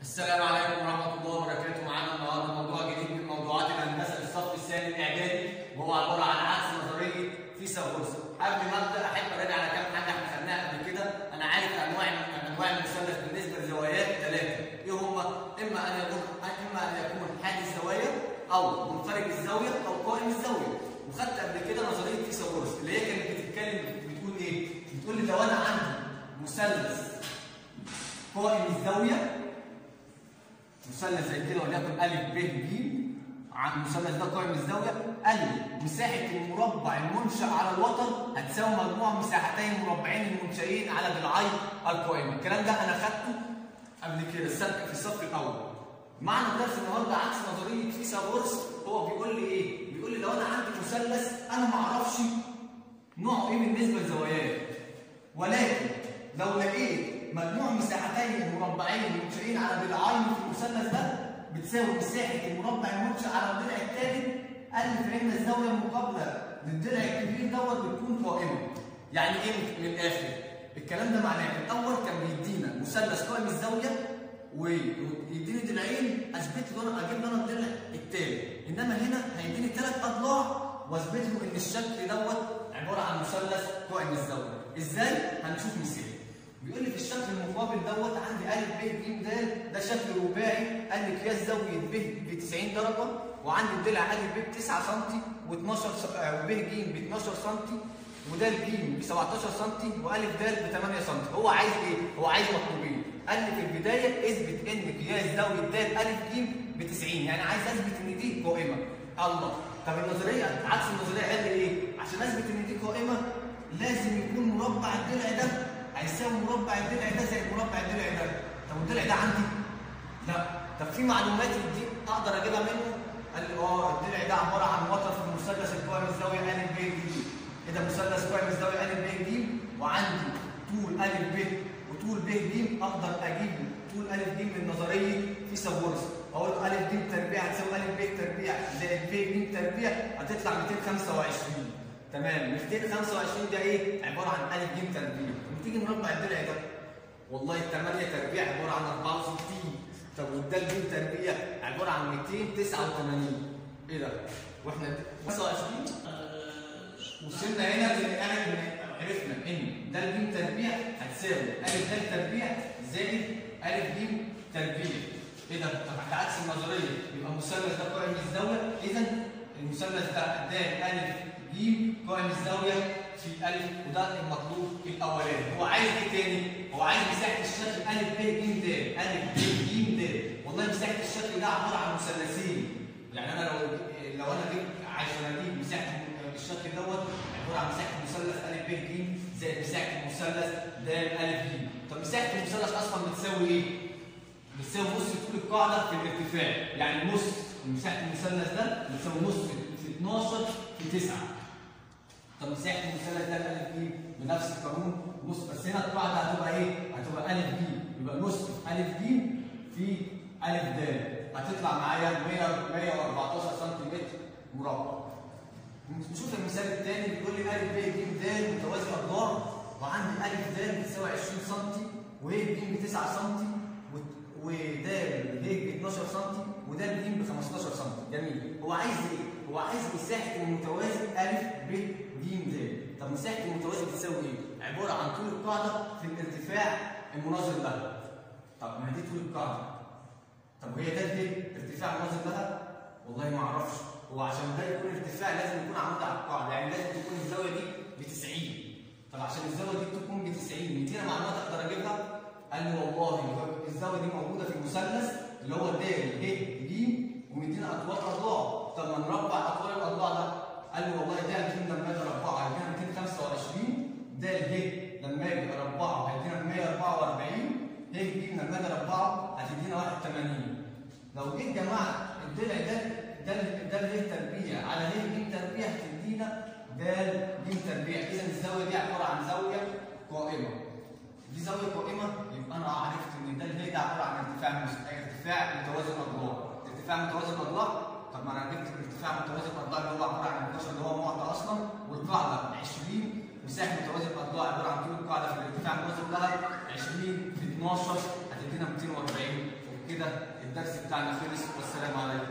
السلام عليكم ورحمة الله وبركاته معانا النهارده موضوع جديد من موضوعات الهندسة للصف الثاني الإعدادي وهو عبارة عن عكس نظرية فيثاغورس. قبل ما أبدأ أحب أراجع على كام حاجة إحنا خدناها قبل كده، أنا عارف أنواع من أنواع المثلث بالنسبة لزوايات ثلاثة، إيه هما؟ إما أن يكون إما أن يكون حاد الزوايا أو منفرج الزاوية أو قائم الزاوية. وخدت قبل كده نظرية فيثاغورس اللي هي كانت بتتكلم بتقول إيه؟ بتقول لي لو أنا عندي مثلث قائم الزاوية مثلث زي كده وليكن أ ب ج عن المثلث ده قائم الزاوية أ مساحة المربع المنشأ على الوتر هتساوي مجموع مساحتي المربعين المنشئين على ضلعي القائمة، الكلام ده أنا خدته قبل كده السبق في الصف الأول. معنى درس النهارده عكس نظرية فيثاغورس هو بيقول لي إيه؟ بيقول لي لو أنا عندي مثلث أنا ما أعرفش نوعه إيه بالنسبة للزوايات ولكن لو لقيت مجموع مساحتي المربعين المنشئين على ضلعين في المثلث ده بتساوي مساحة المربع المنشأ على الضلع الثالث قال فإن الزاوية المقابلة للضلع الكبير دوت بتكون قائمة. يعني إيه من الآخر؟ الكلام ده معناه الأول كان بيدينا مثلث قائم الزاوية ويديني ضلعين اثبت له انا اجيب له انا الضلع الثالث، انما هنا هيديني ثلاث اضلاع واثبت له ان الشكل دوت عباره عن مثلث قائم الزاويه. ازاي؟ هنشوف مثال. بيقول لي في الشكل المقابل دوت عندي ا ب ج د ده شكل رباعي قال لي قياس زاويه ب ب 90 درجه وعندي الضلع ا ب 9 سم و12 وب ج ب 12 سم وده ج ب 17 سم والف د ب 8 سم هو عايز ايه؟ هو عايز مطلوبين قال لي في البدايه اثبت ان قياس زاويه د ا ج ب 90 يعني عايز اثبت ان دي قائمه الله طب النظريه عكس النظريه قال لي ايه؟ عشان اثبت ان دي قائمه لازم يكون مربع الضلع ده هيساوي مربع الضلع ده زي مربع الضلع ده طب الضلع ده عندي لا طب في معلومات دي اقدر اجيبها منه قال لي اه الضلع ده عباره عن وتر في المثلث القائم الزاويه ا ب ج ايه ده مثلث قائم الزاويه ا ب ج وعندي طول ا ب وطول ب ج اقدر اجيب طول ا ج من نظريه فيثاغورس اقول ا ج تربيع هتساوي ا ب تربيع زائد ب ج تربيع هتطلع 225 تمام 225 ده ايه عباره عن ا ج تربيع تيجي مربع الضلع ده والله الثمانية تربيع عبارة عن 64 طب والدال ج تربيع عبارة عن 289 ايه ده؟ واحنا 25 وصلنا هنا لان عرفنا ان د ج تربيع هتساوي ا د تربيع زائد ا ج تربيع ايه ده؟ طب عكس النظريه يبقى المثلث ده قائم الزاويه اذا المثلث ده د ا ج قائم الزاويه في ألف وده المطلوب الأولاني، هو عايز إيه تاني؟ هو عايز مساحة الشكل أ ب ج د، أ ب ج د، والله مساحة الشكل ده عبارة عن مثلثين، يعني أنا لو لو أنا جبت عشان أجيب مساحة الشكل دوت عبارة عن مساحة مثلث أ ب ج زائد مساحة المثلث د أ ج، طب مساحة المثلث أصلا بتساوي إيه؟ بتساوي نص طول القاعدة في الارتفاع، يعني نص مساحة المثلث ده بتساوي نص في 12 في 9 طب مساحه المثلث ده الالف ج بنفس القانون نص بس هنا القاعده هتبقى ايه؟ هتبقى الف ج يبقى نص الف ج في الف د هتطلع معايا 114 سم مربع. نشوف المثال الثاني بيقول لي الف ب ج د متوازي اضلاع وعندي الف د بتساوي 20 سم وه ج ب 9 سم ود ه ب 12 سم وده ج ب 15 سم جميل هو عايز ايه؟ هو عايز مساحه المتوازي الف ب ج د طب مساحه المتوازي بتساوي ايه؟ عباره عن طول القاعده في الارتفاع المناظر لها طب ما دي طول القاعده طب وهي ده دي ارتفاع مناظر لها؟ والله ما اعرفش هو عشان ده يكون ارتفاع لازم يكون عمود على القاعده يعني لازم تكون الزاويه دي ب 90 طب عشان الزاويه دي تكون ب 90 مدينا معلومات اقدر اجيبها؟ قال لي والله الزاويه دي موجوده في المثلث اللي هو د ه ج ومدينا اطوال اضلاع طب ما نربع اطوال الاضلاع ده قال لي والله ده الجيم لما اجي اربعه هيدينا 225 ده اله لما اجي اربعه هيدينا 144 ه ج لما اجي اربعه هتدينا 81 لو جيت جمعت الضلع ده ده ده له تربيع على ه ج تربيع هتدينا د ج تربيع اذا الزاويه دي عباره عن زاويه قائمه دي زاويه قائمه يبقى انا عرفت ان ده له ده عباره عن ارتفاع ارتفاع متوازن اضلاع ارتفاع متوازن اضلاع طب ما انا جبت ارتفاع متوازي الاضلاع اللي هو عباره عن 12 اللي هو معطى اصلا والقاعده 20 مساحه متوازي الاضلاع عباره عن طول القاعده في الارتفاع المتوازي لها 20 في 12 هتدينا 240 وبكده كده الدرس بتاعنا خلص والسلام عليكم